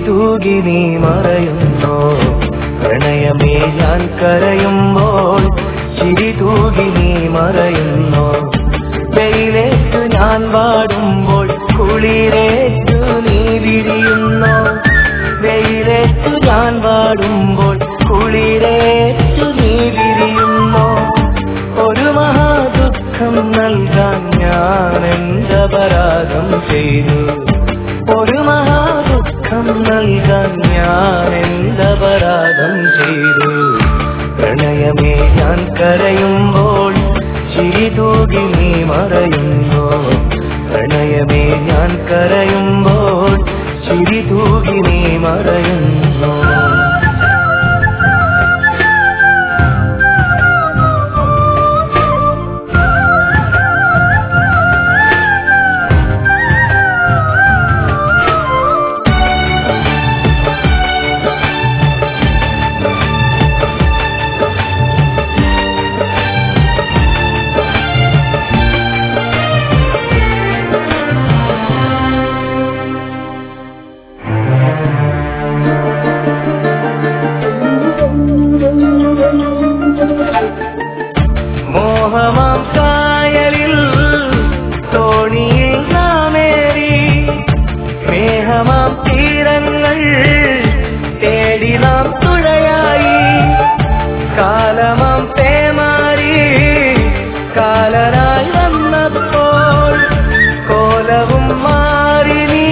തൂകി നീ മറയുന്നോ പ്രണയമേ ഞാൻ കരയുമ്പോൾ ചിരി തൂകി നീ മറയുന്നോ വെയിലേറ്റു ഞാൻ വാടുമ്പോൾ കുളിരേറ്റു നീ വിരിയുന്നോ വെയിലേറ്റു ഞാൻ വാടുമ്പോൾ കുളിരേറ്റു നീ വിരിയുന്നോ ഒരു മഹാദുഃഖം നൽകാൻ ഞാൻ എന്തപരാധം ചെയ്തു ഒരു മഹാദുഃഖം നൽകാൻ ഞാൻ എന്തപരാധം ചെയ്തു പ്രണയമേ ഞാൻ കരയുമ്പോൾ ചിരി തൂകി നീ മറയുന്നോ പ്രണയമേ ഞാൻ കരയുമ്പോൾ ചിരി തൂകി നീ മറയുന്നോ മോഹമാം കായലിൽ തോണിയിൽ നാമേറി മേഹമാം തീരങ്ങൾ തേടി നാം തുഴയായി കാലമാം പേമാരി കാലനായി വന്നപ്പോൾ കോലവും മാറി നീ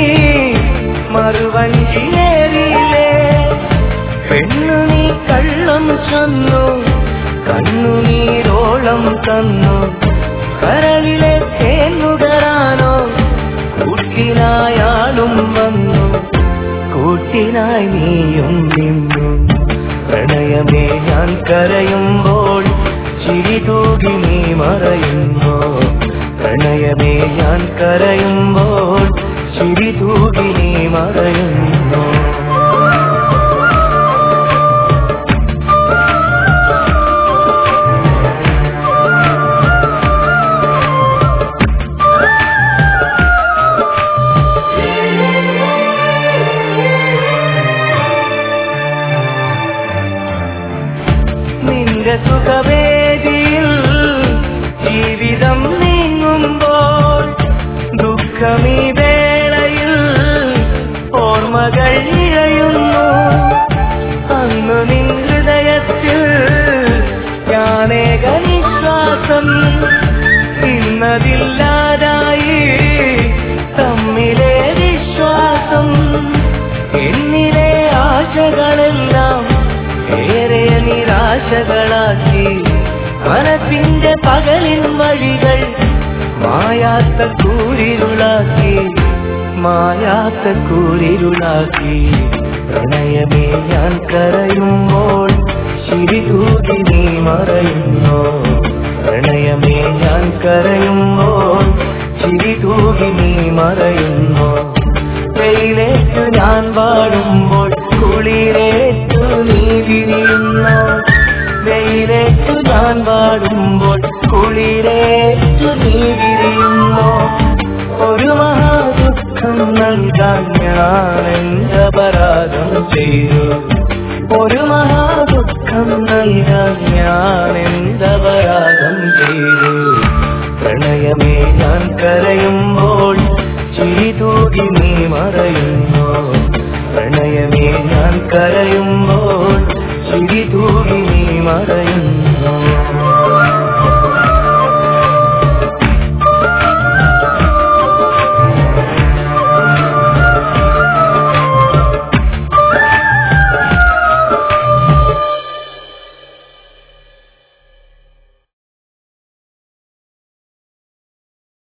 മറുവഞ്ചിയേറിയില്ലേ പെണ്ണു നീ കള്ളം ചൊന്നു കണ്ണുനീരോളം തന്നു കരളിലെ തേന്നുകരാനോ കൂട്ടിനായാളും വന്നു കൂട്ടിനായി നീയും നിന്നു പ്രണയമേ ഞാൻ കരയുമ്പോൾ ചിരി തൂകി നീ മറയുന്നോ പ്രണയമേ ഞാൻ കരയുമ്പോൾ ചിരി തൂകി നീ മറയുന്നോ നിന്റെ സുഖവേദിയിൽ ജീവിതം നീങ്ങുമ്പോൾ ദുഃഖമീ വേളയിൽ ഓർമ്മകൾ ഇഴയുന്നു അന്നു നിൻ ഹൃദയത്തിൽ ഞാനേക നിശ്വാസം ഇന്നതില്ലാതായി തമ്മിലെ വിശ്വാസം എന്നിലെ ആശകളെല്ലാം ഏറെ നിരാശകളാക്കി മനസ്സിന്റെ പകലിൻ വഴികൾ മായാത്ത കൂരിരുളാക്കി മായാത്ത കൂരിരുളാക്കി പ്രണയമേ ഞാൻ കരയുമ്പോൾ ചിരി തൂകി നീ മറയുന്നോ പ്രണയമേ ഞാൻ കരയുമ്പോൾ ചിരി തൂകി നീ മറയുന്നോ വെയിലേറ്റു ഞാൻ വാടുമ്പോൾ കുളിരേറ്റു നീ വിരിയുന്നോ വെയിലേറ്റു ഞാൻ വാടുമ്പോൾ കുളിരേറ്റു നീ വിരിയുന്നോ ഒരു മഹാദുഃഖം നൽകാൻ ഞാൻ എന്തപരാധം ചെയ്തു ഒരു മഹാദുഃഖം നൽകാൻ ഞാൻ എന്തപരാധം ചെയ്തു പ്രണയമേ ഞാൻ കരയുമ്പോൾ ചിരി തൂകി നീ മറയുന്നോ പ്രണയമേ ഞാൻ കരയുമ്പോൾ ചിരി തൂകി നീ മറയുന്നോ